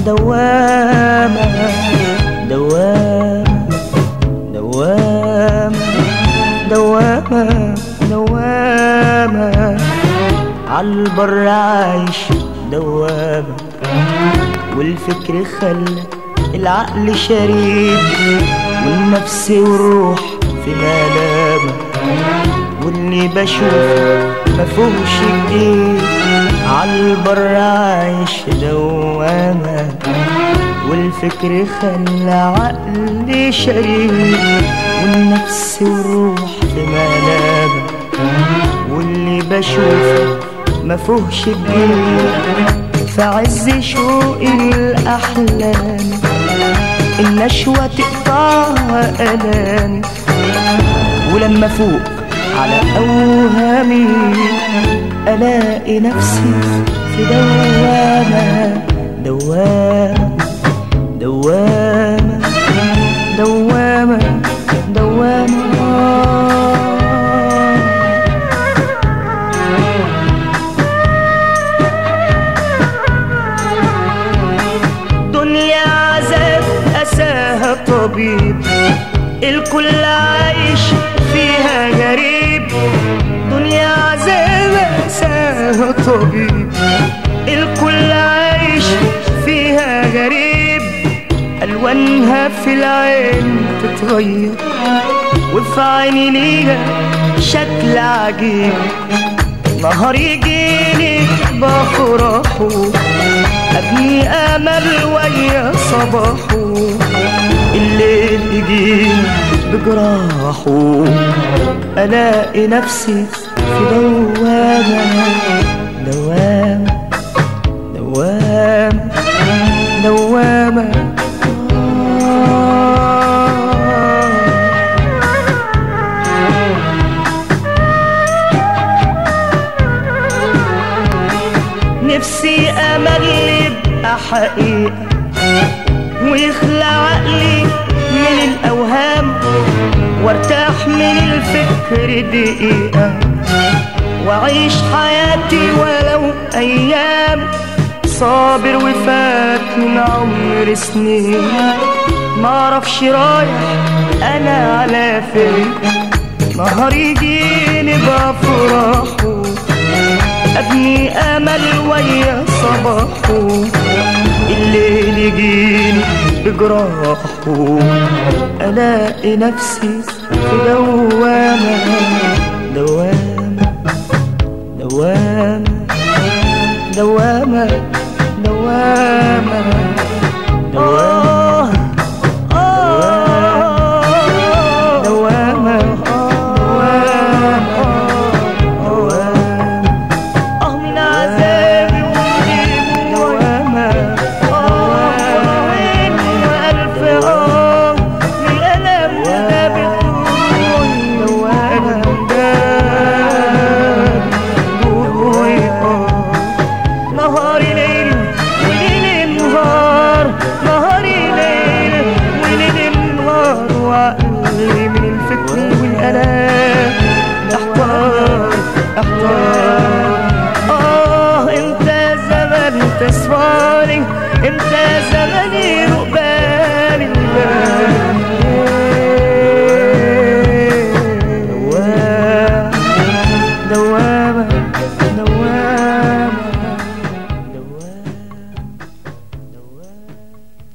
دوامة دوامة دوامة دوامة دوامة عالبر عايش دوامة والفكر خلى العقل شريك والنفس والروح في ملامة واللي بشوفه مفهوش جديد عالبر عايش دوامة والفكر خلى عقلي شريك والنفس والروح في ملامة واللي بشوفه مفهوش جديد في عز شوق الأحلام النشوة تقطعها ألام ولما فوق على أوهامي ألاقي نفسي في دوامة دوامة دوامة دوامة دوامة دنيا عذاب أساها طبيب الكل عايش فيها غريب دنيا عذاب أساها طبيب الكل عايش فيها غريب ألوانها في العين تتغير وفي عيني ليها شكل عجيب نهار يجيني بفرحه أبني أمل ويا صباحه الليل يجيني بجراحه ألاقي نفسي في دوامة دوامة دوامة دوامة نفسي أمل يبقى حقيقة ويخلع عقلي من الأوهام وارتاح من الفكر دقيقة وأعيش حياتي ولو أيام صابر وفات من عمر سنين معرفش رايح أنا على فين نهار يجيني بفرحه أبني أمل ويا صباحه الليل يجيني بجراحه ألاقي نفسي في دوامة دوامة دوامة دوامة دوامة